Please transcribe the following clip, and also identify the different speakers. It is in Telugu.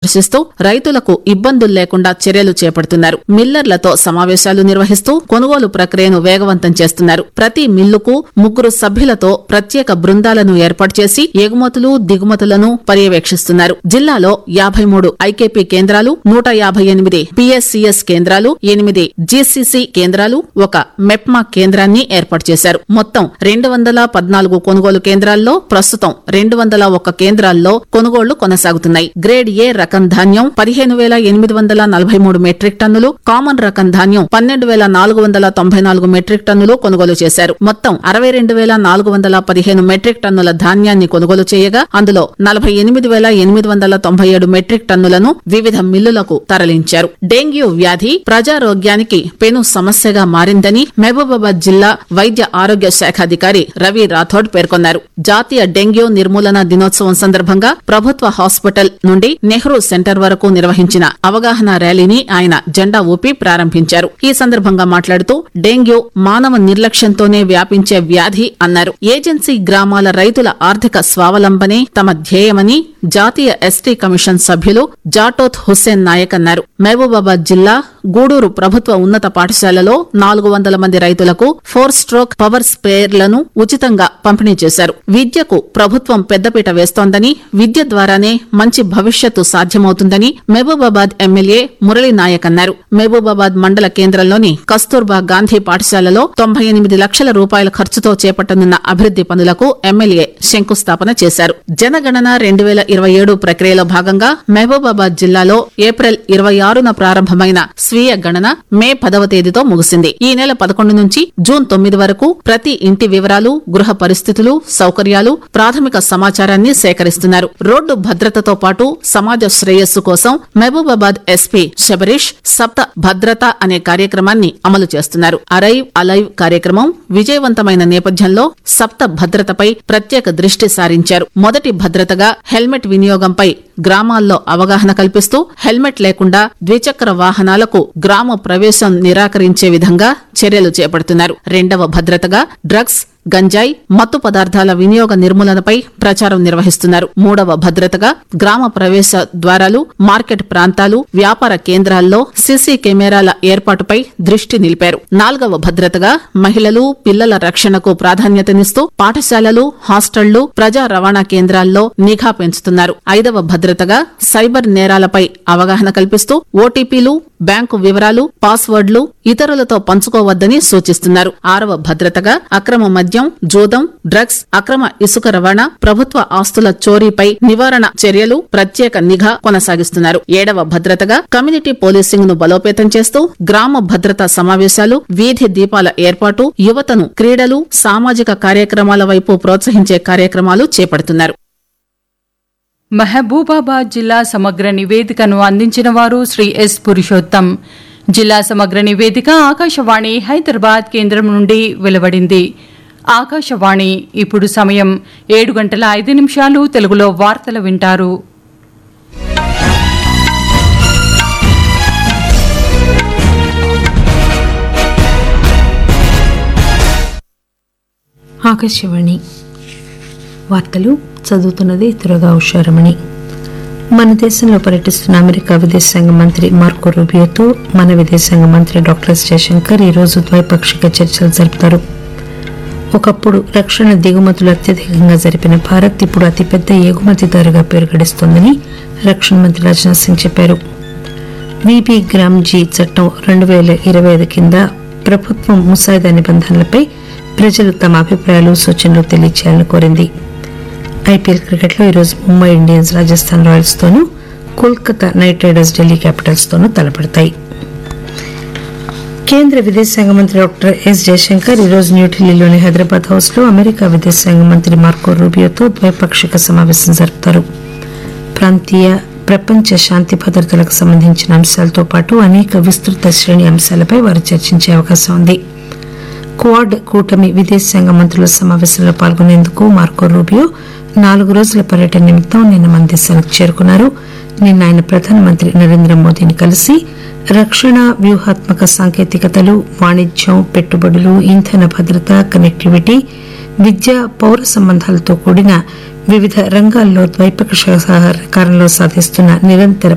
Speaker 1: ప్రదర్శిస్తూ రైతులకు ఇబ్బందులు లేకుండా చర్యలు చేపడుతున్నారు మిల్లర్లతో సమావేశాలు నిర్వహిస్తూ కొనుగోలు ప్రక్రియను వేగవంతం చేస్తున్నారు ప్రతి మిల్లుకు ముగ్గురు సభ్యులతో ప్రత్యేక బృందాలను ఏర్పాటు చేసి ఎగుమతులు దిగుమతులను పర్యవేక్షిస్తున్నారు జిల్లాలో యాభై మూడు ఐకేపీ కేంద్రాలు నూట యాభై ఎనిమిది పిఎస్సిఎస్ కేంద్రాలు ఎనిమిది జీసీసీ కేంద్రాలు ఒక మెప్మా కేంద్రాన్ని ఏర్పాటు చేశారు మొత్తం రెండు వందల పద్నాలుగు కొనుగోలు కేంద్రాల్లో ప్రస్తుతం రెండు వందల ఒక్క కేంద్రాల్లో కొనుగోళ్లు కొనసాగుతున్నాయి గ్రేడ్ ఏ రకం ధాన్యం పదిహేను వేల ఎనిమిది వందల నలభై మూడు మెట్రిక్ టన్నులు కామన్ రకం ధాన్యం పన్నెండు వేల నాలుగు వందల తొంభై నాలుగు మెట్రిక్ టన్నులు కొనుగోలు చేశారు మొత్తం అరవై రెండు వేల నాలుగు వందల పదిహేను మెట్రిక్ టన్నుల ధాన్యాన్ని కొనుగోలు చేయగా అందులో నలభై ఎనిమిది వేల ఎనిమిది వందల తొంభై ఏడు మెట్రిక్ టన్నులను వివిధ మిల్లులకు తరలించారు డెంగ్యూ వ్యాధి ప్రజారోగ్యానికి పెను సమస్యగా మారిందని మహబూబాబాద్ జిల్లా వైద్య ఆరోగ్య శాఖాధికారి రవి రాథోడ్ పేర్కొన్నారు జాతీయ డెంగ్యూ నిర్మూలన దినోత్సవం సందర్భంగా ప్రభుత్వ హాస్పిటల్ నుండి నెహ్రూ సెంటర్ వరకు నిర్వహించిన అవగాహన ర్యాలీని ఆయన జెండా ఊపి ప్రారంభించారు ఈ సందర్భంగా మాట్లాడుతూ డెంగ్యూ మానవ నిర్లక్ష్యంతోనే వ్యాపించే వ్యాధి అన్నారు ఏజెన్సీ గ్రామాల రైతుల ఆర్థిక స్వావలంబనే తమ ధ్యేయమని జాతీయ ఎస్టీ కమిషన్ సభ్యులు జాటోత్ హుస్సేన్ నాయక్ అన్నారు మహబూబాబాద్ జిల్లా గూడూరు ప్రభుత్వ ఉన్నత పాఠశాలలో నాలుగు వందల మంది రైతులకు ఫోర్ స్ట్రోక్ పవర్ స్ప్రేయర్లను ఉచితంగా పంపిణీ చేశారు విద్యకు ప్రభుత్వం పెద్దపీట వేస్తోందని విద్య ద్వారానే మంచి భవిష్యత్తు సాధ్యమవుతుందని మహబూబాబాద్ ఎమ్మెల్యే మురళీ నాయక్ అన్నారు మహబూబాబాద్ మండల కేంద్రంలోని కస్తూర్బా గాంధీ పాఠశాలలో తొంభై ఎనిమిది లక్షల రూపాయల ఖర్చుతో చేపట్టనున్న అభివృద్ది పనులకు ఎమ్మెల్యే శంకుస్థాపన చేశారు జనగణన రెండు వేల ఇరవై ఏడు ప్రక్రియలో భాగంగా మహబూబాబాద్ జిల్లాలో ఏప్రిల్ ఇరవై ఆరున ప్రారంభమైన స్వీయ గణన మే పదవ తేదీతో ముగిసింది ఈ నెల పదకొండు నుంచి జూన్ తొమ్మిది వరకు ప్రతి ఇంటి వివరాలు గృహ పరిస్థితులు సౌకర్యాలు ప్రాథమిక సమాచారాన్ని సేకరిస్తున్నారు రోడ్డు భద్రతతో పాటు సమాజ శ్రేయస్సు కోసం మహబూబాబాద్ ఎస్పీ శబరీష్ సప్త భద్రత అనే కార్యక్రమాన్ని అమలు చేస్తున్నారు అరైవ్ అలైవ్ కార్యక్రమం విజయవంతమైన నేపథ్యంలో సప్త భద్రతపై ప్రత్యేక దృష్టి సారించారు మొదటి భద్రతగా హెల్మెట్ వినియోగంపై గ్రామాల్లో అవగాహన కల్పిస్తూ హెల్మెట్ లేకుండా ద్విచక్ర వాహనాలకు గ్రామ ప్రవేశం నిరాకరించే విధంగా చర్యలు చేపడుతున్నారు రెండవ భద్రతగా డ్రగ్స్ గంజాయి మత్తు పదార్థాల వినియోగ నిర్మూలనపై ప్రచారం నిర్వహిస్తున్నారు మూడవ భద్రతగా గ్రామ ప్రవేశ ద్వారాలు మార్కెట్ ప్రాంతాలు వ్యాపార కేంద్రాల్లో సీసీ కెమెరాల ఏర్పాటుపై దృష్టి నిలిపారు నాలుగవ భద్రతగా మహిళలు పిల్లల రక్షణకు ప్రాధాన్యతనిస్తూ పాఠశాలలు హాస్టళ్లు ప్రజా రవాణా కేంద్రాల్లో నిఘా పెంచుతున్నారు ఐదవ భద్రతగా సైబర్ నేరాలపై అవగాహన కల్పిస్తూ ఓటీపీలు బ్యాంకు వివరాలు పాస్వర్డ్లు ఇతరులతో పంచుకోవద్దని సూచిస్తున్నారు ఆరవ భద్రతగా అక్రమ మద్యం జూదం డ్రగ్స్ అక్రమ ఇసుక రవాణా ప్రభుత్వ ఆస్తుల చోరీపై నివారణ చర్యలు ప్రత్యేక నిఘా కొనసాగిస్తున్నారు ఏడవ భద్రతగా కమ్యూనిటీ పోలీసింగ్ ను బలోపేతం చేస్తూ గ్రామ భద్రతా సమావేశాలు వీధి దీపాల ఏర్పాటు యువతను క్రీడలు సామాజిక కార్యక్రమాల వైపు ప్రోత్సహించే కార్యక్రమాలు చేపడుతున్నారు
Speaker 2: మహబూబాబాద్ జిల్లా సమగ్ర నివేదికను అందించిన వారు శ్రీ ఎస్ పురుషోత్తం జిల్లా సమగ్ర నివేదిక ఆకాశవాణి హైదరాబాద్ కేంద్రం నుండి వెలువడింది ఆకాశవాణి ఇప్పుడు సమయం ఏడు గంటల ఐదు నిమిషాలు తెలుగులో వార్తలు వింటారు
Speaker 3: ఆకాశవాణి వార్తలు చదువుతున్నది త్వరగా ఉషారమణి మన దేశంలో పర్యటిస్తున్న అమెరికా విదేశాంగ మంత్రి మార్కో రూబియోతో మన విదేశాంగ మంత్రి డాక్టర్ ఎస్ జయశంకర్ ఈరోజు ద్వైపాక్షిక చర్చలు జరుపుతారు ఒకప్పుడు రక్షణ దిగుమతులు అత్యధికంగా జరిపిన భారత్ ఇప్పుడు అతిపెద్ద ఎగుమతిదారుగా పేరు గడిస్తోందని రక్షణ మంత్రి రాజ్నాథ్ సింగ్ చెప్పారు విబి గ్రామ్ జీ చట్టం రెండు వేల ఇరవై ఐదు కింద ప్రభుత్వం ముసాయిదా నిబంధనలపై ప్రజలు తమ అభిప్రాయాలు సూచనలు తెలియచేయాలని కోరింది ఐపీఎల్ క్రికెట్లో ఈరోజు ముంబై ఇండియన్స్ రాజస్థాన్ రాయల్స్ తోనూ Kolkata Knight Riders Delhi Capitals తోనూ తలపడతాయి కేంద్ర విదేశాంగ మంత్రి డాక్టర్ ఎస్ జయశంకర్ ఈరోజు న్యూఢిల్లీలోని హైదరాబాద్ హౌస్ లో అమెరికా విదేశాంగ మంత్రి మార్కో రూబియోతో ద్వైపాక్షిక సమావేశం జరుపుతారు ప్రాంతీయ ప్రపంచ శాంతి భద్రతలకు సంబంధించిన అంశాలతో పాటు అనేక విస్తృత శ్రేణి అంశాలపై వారు చర్చించే అవకాశం ఉంది క్వాడ్ కూటమి విదేశాంగ మంత్రుల సమావేశంలో పాల్గొనేందుకు మార్కో రూబియో నాలుగు రోజుల పర్యటన నిమిత్తం నిన్న మన దేశానికి చేరుకున్నారు నిన్న ఆయన ప్రధానమంత్రి నరేంద్ర మోదీని కలిసి రక్షణ వ్యూహాత్మక సాంకేతికతలు వాణిజ్యం పెట్టుబడులు ఇంధన భద్రత కనెక్టివిటీ విద్య పౌర సంబంధాలతో కూడిన వివిధ రంగాల్లో ద్వైపాక్షిక సహకారంలో సాధిస్తున్న నిరంతర